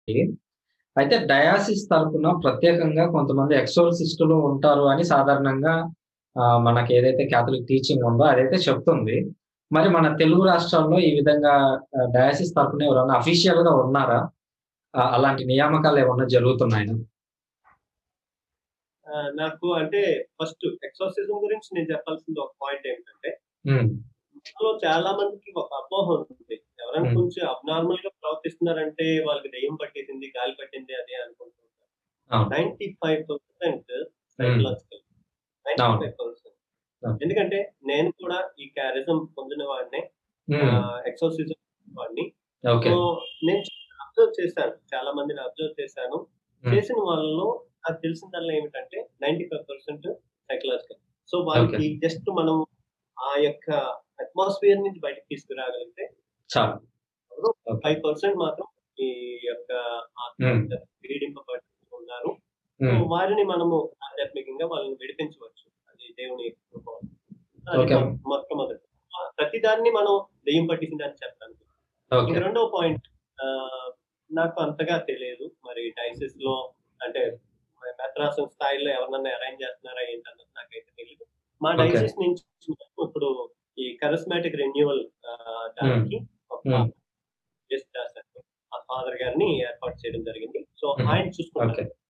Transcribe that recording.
అయితే డయాసిస్ తరపున ప్రత్యేకంగా కొంతమంది ఎక్సోర్సిస్టులు ఉంటారు అని సాధారణంగా ఆహ్, మనకి ఏదైతే క్యాథలిక్ టీచింగ్ ఉందో అదైతే చెప్తుంది. మరి మన తెలుగు రాష్ట్రాల్లో ఈ విధంగా ఆహ్, డయాసిస్ తరపున ఎవరైనా అఫీషియల్‌గా ఉన్నారా? ఆహ్, అలాంటి నియామకాలు ఏమన్నా జరుగుతున్నాయా? ఆ! నాకు అంటే ఫస్ట్ ఎక్సోర్సిజం గురించి నేను చెప్పాల్సింది ఒక పాయింట్ ఏంటంటే హ్మ్. మనలో చాలా మందికి ఒక అపోహ ఉంటుంది. ఎవరైనా హ్మ్. కొంచెం అబ్నార్మల్‌గా ప్రవర్తిస్తున్నారంటే వాళ్ళకి దెయ్యం పట్టేసింది, గాలి పట్టింది అదే అనుకుంటూ ఉంటారు. అవును. 95% హ్మ్. సైకలాజికల్. అవును. 95% అవును. ఎందుకంటే నేను కూడా ఈ క్యారిజం పొందిన వాడినే. హ్మ్. ఆహ్, ఎక్సోర్సిజం వాడిని. ఓకే. సో, నేను అబ్జర్వ్ చేశాను. చాలా మందిని అబ్జర్వ్ చేశాను. హ్మ్. చేసిన వాళ్ళలో నాకు తెలిసిందల్లా ఏమిటంటే 95% సైకలాజికల్. So, okay. వాళ్ళకి జస్ట్ మనం ఆ యొక్క అట్మాస్ఫియర్ నుంచి బయటకి తీసుకురాగలిగితే చాలు. ఎవరో ఓకే. 5% మాత్రం ఈ యొక్క ఆత్మ హ్మ్. పీడింపబడి ఉన్నారు. సో, హ్మ్. వారిని మనము ఆధ్యాత్మికంగా వాళ్ళని విడిపించవచ్చు. అది దేవుని కృప. అది ఓకే. మొ మొట్టమొదటి. ఆహ్, ప్రతిదాన్ని మనం దెయ్యం పట్టేసిందని చెప్పడానికి. ఓకే. ఇంక రెండో పాయింట్ ఆహ్, నాకు అంతగా తెలియదు. మరి డయాసిస్‌లో అంటే మెత్రాసం స్థాయిలో ఎవరినన్నా అరేంజ్ చేస్తున్నారా ఏంటన్నది నాకైతే తెలీదు. మా ఓకే. డయాసిస్ నుంచి ఇప్పుడు ఈ కరిస్మాటిక్ రెన్యువల్ ఆహ్, హ్మ్. దానికి ఒక హ్మ్. జస్ట్ దాసరి ఆ ఫాదర్ గారిని ఏర్పాటు చేయడం జరిగింది. సో, హుహు. ఆయన చూసుకుంటారు. ఓకే.